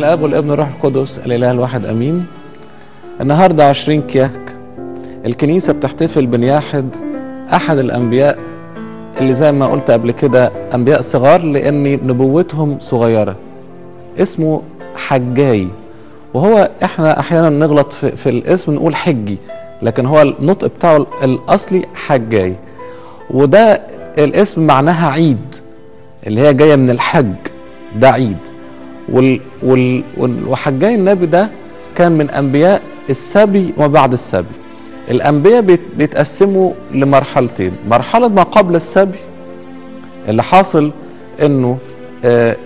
الاب والابن والروح القدس الاله الواحد امين النهارده 20 كياك الكنيسه بتحتفل بنياحد احد الانبياء اللي زي ما قلت قبل كده انبياء صغار لان نبوتهم صغيره اسمه حجاي وهو احنا احيانا نغلط في, في الاسم نقول حجي لكن هو النطق بتاعه الاصلي حجاي وده الاسم معناها عيد اللي هي جايه من الحج ده عيد وال وال وحجاي النبي ده كان من انبياء السبي وما بعد السبي الانبياء بيت بيتقسموا لمرحلتين مرحله ما قبل السبي اللي حاصل انه آه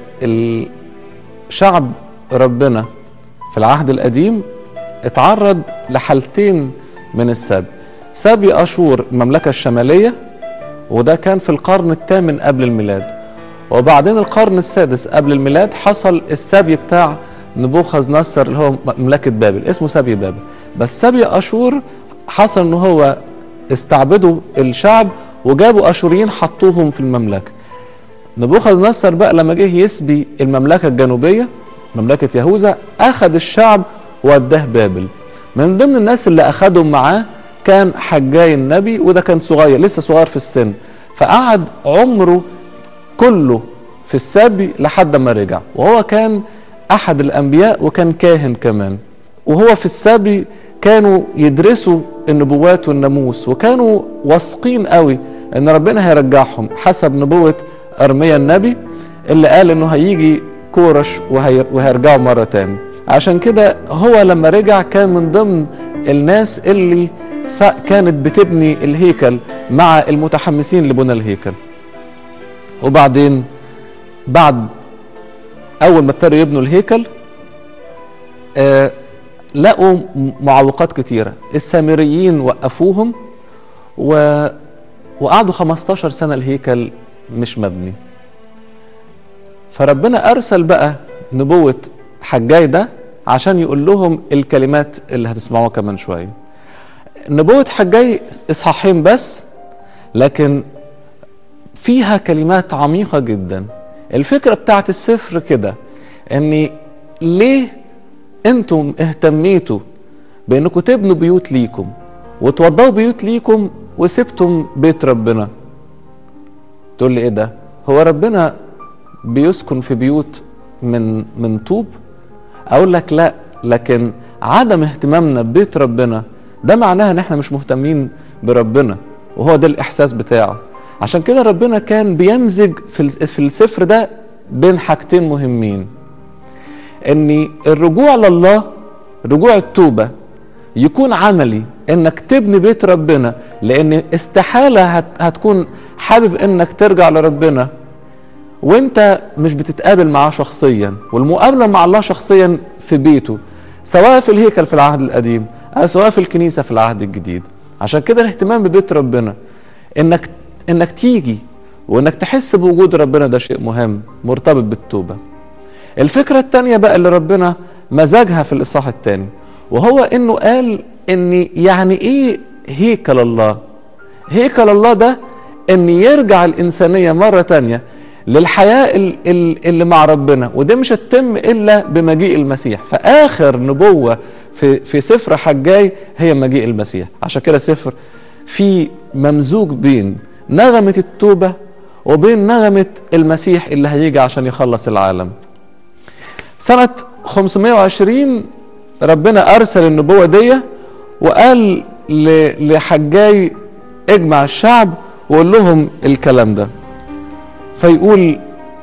الشعب ربنا في العهد القديم اتعرض لحالتين من السبي سبي اشور المملكه الشماليه وده كان في القرن الثامن قبل الميلاد وبعدين القرن السادس قبل الميلاد حصل السبي بتاع نبوخذ نصر اللي هو مملكة بابل اسمه سبي بابل بس سبي أشور حصل ان هو استعبدوا الشعب وجابوا أشوريين حطوهم في المملكة نبوخذ نصر بقى لما جه يسبي المملكة الجنوبية مملكة يهوذا أخذ الشعب ووداه بابل من ضمن الناس اللي أخدهم معاه كان حجاي النبي وده كان صغير لسه صغير في السن فقعد عمره كله في السبي لحد ما رجع وهو كان احد الانبياء وكان كاهن كمان وهو في السبي كانوا يدرسوا النبوات والناموس وكانوا واثقين قوي ان ربنا هيرجعهم حسب نبوه ارميا النبي اللي قال انه هيجي كورش وهيرجعوا مره تاني عشان كده هو لما رجع كان من ضمن الناس اللي كانت بتبني الهيكل مع المتحمسين لبنى الهيكل وبعدين بعد اول ما ابتدوا يبنوا الهيكل آه لقوا معوقات كتيرة السامريين وقفوهم و... وقعدوا 15 سنة الهيكل مش مبني فربنا أرسل بقى نبوة حجاي ده عشان يقول لهم الكلمات اللي هتسمعوها كمان شوية نبوة حجاي إصحاحين بس لكن فيها كلمات عميقة جدا الفكرة بتاعت السفر كده ان ليه انتم اهتميتوا بانكم تبنوا بيوت ليكم وتوضوا بيوت ليكم وسبتم بيت ربنا تقول لي ايه ده هو ربنا بيسكن في بيوت من من طوب اقول لك لا لكن عدم اهتمامنا ببيت ربنا ده معناها ان احنا مش مهتمين بربنا وهو ده الاحساس بتاعه عشان كده ربنا كان بيمزج في في السفر ده بين حاجتين مهمين ان الرجوع لله رجوع التوبه يكون عملي انك تبني بيت ربنا لان استحاله هت هتكون حابب انك ترجع لربنا وانت مش بتتقابل معاه شخصيا والمقابله مع الله شخصيا في بيته سواء في الهيكل في العهد القديم او سواء في الكنيسه في العهد الجديد عشان كده الاهتمام ببيت ربنا انك انك تيجي وانك تحس بوجود ربنا ده شيء مهم مرتبط بالتوبة الفكرة التانية بقى اللي ربنا مزاجها في الإصحاح التاني وهو انه قال ان يعني ايه هيكل الله هيكل الله ده ان يرجع الإنسانية مرة تانية للحياة اللي مع ربنا وده مش هتتم إلا بمجيء المسيح فآخر نبوة في, في سفر حجاي هي مجيء المسيح عشان كده سفر في ممزوج بين نغمة التوبة وبين نغمة المسيح اللي هيجي عشان يخلص العالم سنة 520 ربنا أرسل النبوة دي وقال لحجاي اجمع الشعب وقول لهم الكلام ده فيقول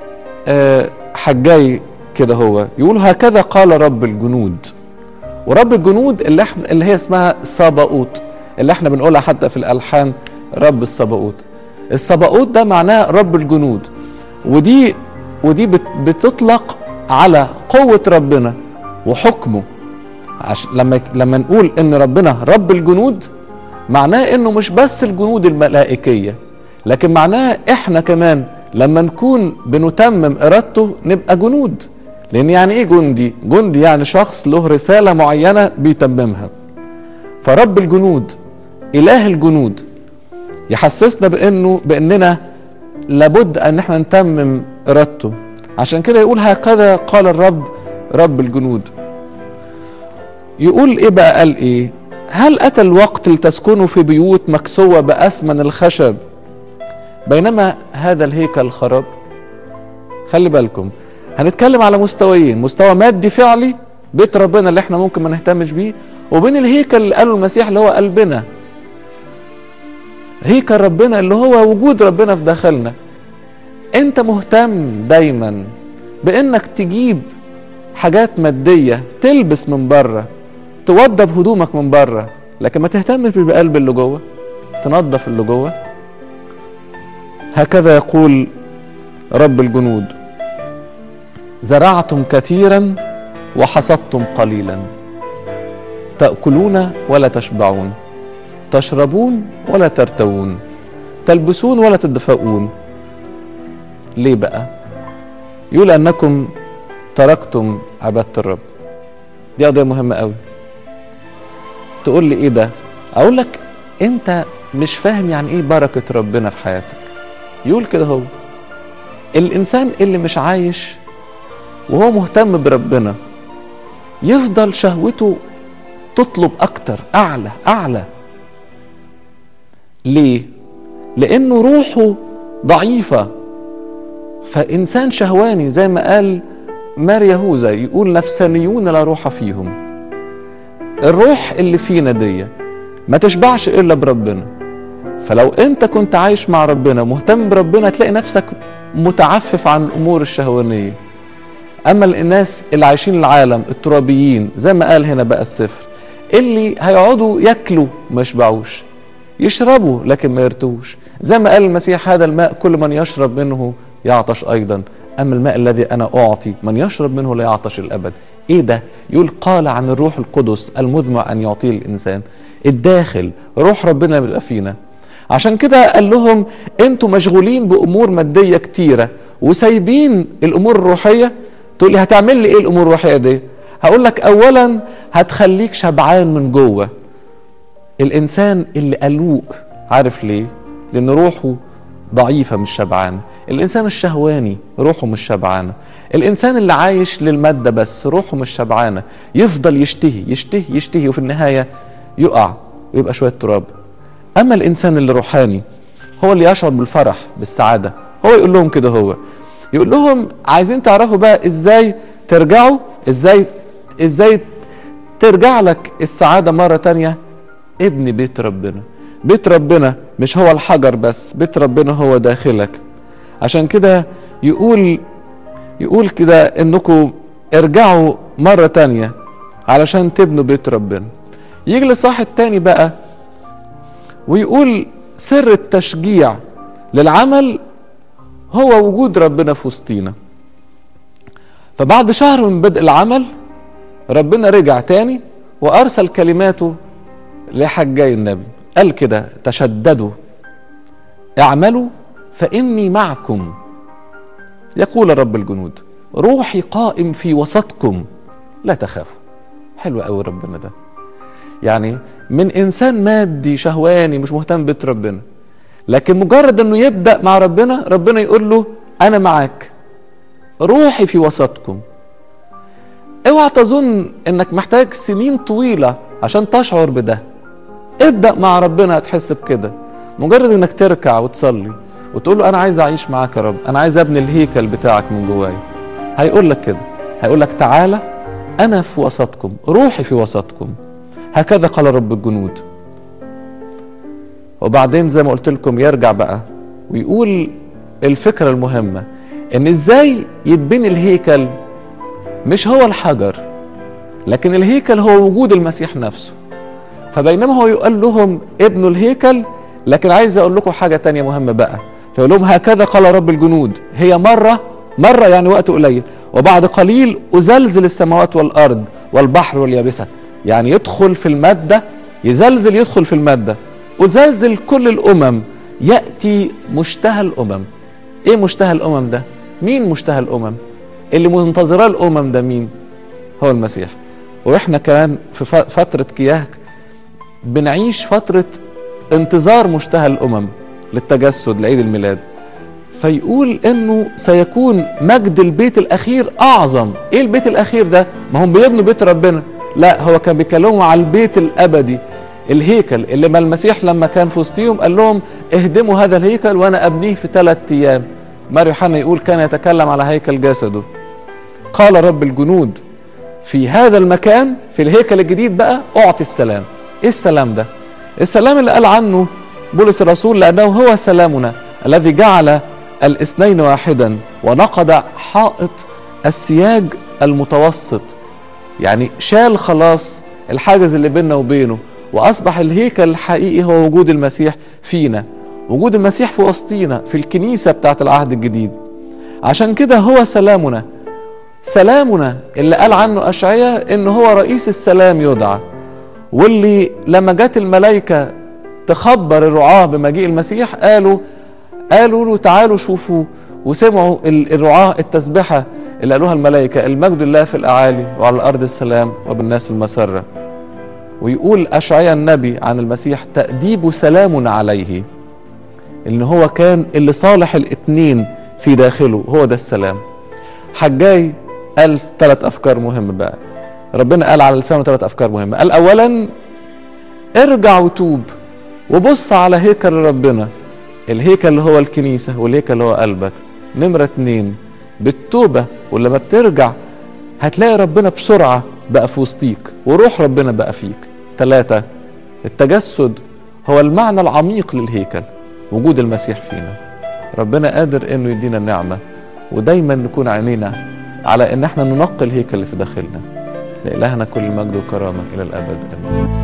حجاي كده هو يقول هكذا قال رب الجنود ورب الجنود اللي, احنا اللي هي اسمها صاباؤوت اللي احنا بنقولها حتى في الألحان رب الصباؤوت الصباؤوت ده معناه رب الجنود ودي ودي بتطلق على قوة ربنا وحكمه عش لما لما نقول ان ربنا رب الجنود معناه انه مش بس الجنود الملائكية لكن معناه احنا كمان لما نكون بنتمم ارادته نبقى جنود لان يعني ايه جندي جندي يعني شخص له رسالة معينة بيتممها فرب الجنود اله الجنود يحسسنا بانه باننا لابد ان احنا نتمم ارادته عشان كده يقول هكذا قال الرب رب الجنود يقول ايه بقى قال ايه هل اتى الوقت لتسكنوا في بيوت مكسوة بأسمن الخشب بينما هذا الهيكل خراب خلي بالكم هنتكلم على مستويين مستوى مادي فعلي بيت ربنا اللي احنا ممكن ما نهتمش بيه وبين الهيكل اللي قاله المسيح اللي هو قلبنا هيكل ربنا اللي هو وجود ربنا في داخلنا انت مهتم دايما بانك تجيب حاجات ماديه تلبس من بره توضب هدومك من بره لكن ما تهتمش بقلب اللي جوه تنظف اللي جوه هكذا يقول رب الجنود زرعتم كثيرا وحصدتم قليلا تاكلون ولا تشبعون تشربون ولا ترتوون تلبسون ولا تدفئون ليه بقى يقول انكم تركتم عباده الرب دي قضيه مهمه قوي تقول لي ايه ده اقول لك انت مش فاهم يعني ايه بركه ربنا في حياتك يقول كده هو الانسان اللي مش عايش وهو مهتم بربنا يفضل شهوته تطلب اكتر اعلى اعلى ليه لانه روحه ضعيفه فانسان شهواني زي ما قال مار يهوذا يقول نفسانيون لا روح فيهم الروح اللي فينا دي ما تشبعش الا بربنا فلو انت كنت عايش مع ربنا مهتم بربنا تلاقي نفسك متعفف عن الامور الشهوانيه اما الناس اللي عايشين العالم الترابيين زي ما قال هنا بقى السفر اللي هيقعدوا ياكلوا ما يشبعوش يشربوا لكن ما يرتوش زي ما قال المسيح هذا الماء كل من يشرب منه يعطش ايضا اما الماء الذي انا اعطي من يشرب منه لا يعطش الابد ايه ده يقول قال عن الروح القدس المذمع ان يعطيه الانسان الداخل روح ربنا بيبقى فينا عشان كده قال لهم انتوا مشغولين بامور ماديه كتيره وسايبين الامور الروحيه تقول لي هتعمل لي ايه الامور الروحيه دي هقول لك اولا هتخليك شبعان من جوه الانسان اللي قلوق عارف ليه لان روحه ضعيفه مش شبعانه الانسان الشهواني روحه مش شبعانه الانسان اللي عايش للماده بس روحه مش شبعانه يفضل يشتهي يشتهي يشتهي وفي النهايه يقع ويبقى شويه تراب اما الانسان اللي روحاني هو اللي يشعر بالفرح بالسعاده هو يقول لهم كده هو يقول لهم عايزين تعرفوا بقى ازاي ترجعوا ازاي ازاي ترجع لك السعاده مره تانية ابني بيت ربنا بيت ربنا مش هو الحجر بس بيت ربنا هو داخلك عشان كده يقول يقول كده انكم ارجعوا مرة تانية علشان تبنوا بيت ربنا يجي للصح التاني بقى ويقول سر التشجيع للعمل هو وجود ربنا في وسطينا فبعد شهر من بدء العمل ربنا رجع تاني وارسل كلماته لحجاي النبي قال كده تشددوا اعملوا فاني معكم يقول رب الجنود روحي قائم في وسطكم لا تخافوا حلو قوي ربنا ده يعني من انسان مادي شهواني مش مهتم بيت ربنا لكن مجرد انه يبدا مع ربنا ربنا يقول له انا معاك روحي في وسطكم اوعى تظن انك محتاج سنين طويله عشان تشعر بده ابدا مع ربنا هتحس بكده مجرد انك تركع وتصلي وتقول له انا عايز اعيش معاك يا رب انا عايز ابني الهيكل بتاعك من جوايا هيقول لك كده هيقول لك تعالى انا في وسطكم روحي في وسطكم هكذا قال رب الجنود وبعدين زي ما قلت لكم يرجع بقى ويقول الفكره المهمه ان ازاي يتبني الهيكل مش هو الحجر لكن الهيكل هو وجود المسيح نفسه فبينما هو يقول لهم ابنوا الهيكل لكن عايز اقول لكم حاجه تانية مهمه بقى فيقول لهم هكذا قال رب الجنود هي مره مره يعني وقت قليل وبعد قليل ازلزل السماوات والارض والبحر واليابسه يعني يدخل في الماده يزلزل يدخل في الماده ازلزل كل الامم ياتي مشتهى الامم ايه مشتهى الامم ده مين مشتهى الامم اللي منتظراه الامم ده مين هو المسيح واحنا كمان في فتره كياك بنعيش فتره انتظار مشتهى الامم للتجسد لعيد الميلاد فيقول انه سيكون مجد البيت الاخير اعظم ايه البيت الاخير ده ما هم بيبنوا بيت ربنا لا هو كان بيكلموا على البيت الابدي الهيكل اللي ما المسيح لما كان في وسطهم قال لهم اهدموا هذا الهيكل وانا ابنيه في ثلاث ايام ماريو حنا يقول كان يتكلم على هيكل جسده قال رب الجنود في هذا المكان في الهيكل الجديد بقى اعطي السلام ايه السلام ده السلام اللي قال عنه بولس الرسول لانه هو سلامنا الذي جعل الاثنين واحدا ونقض حائط السياج المتوسط يعني شال خلاص الحاجز اللي بيننا وبينه واصبح الهيكل الحقيقي هو وجود المسيح فينا وجود المسيح في وسطينا في الكنيسه بتاعت العهد الجديد عشان كده هو سلامنا سلامنا اللي قال عنه اشعياء ان هو رئيس السلام يدعى واللي لما جت الملائكه تخبر الرعاه بمجيء المسيح قالوا قالوا له تعالوا شوفوا وسمعوا الرعاه التسبحه اللي قالوها الملائكه المجد الله في الاعالي وعلى الارض السلام وبالناس المسره ويقول اشعياء النبي عن المسيح تأديب سلام عليه ان هو كان اللي صالح الاثنين في داخله هو ده السلام حجاي قال ثلاث افكار مهمه بقى ربنا قال على لسانه ثلاث افكار مهمه قال اولا ارجع وتوب وبص على هيكل ربنا الهيكل اللي هو الكنيسه والهيكل اللي هو قلبك نمره اتنين بالتوبه ولما بترجع هتلاقي ربنا بسرعه بقى في وسطيك وروح ربنا بقى فيك ثلاثة التجسد هو المعنى العميق للهيكل وجود المسيح فينا ربنا قادر انه يدينا النعمة ودايما نكون عينينا على ان احنا ننقي الهيكل اللي في داخلنا لإلهنا كل المجد والكرامة إلى الأبد آمين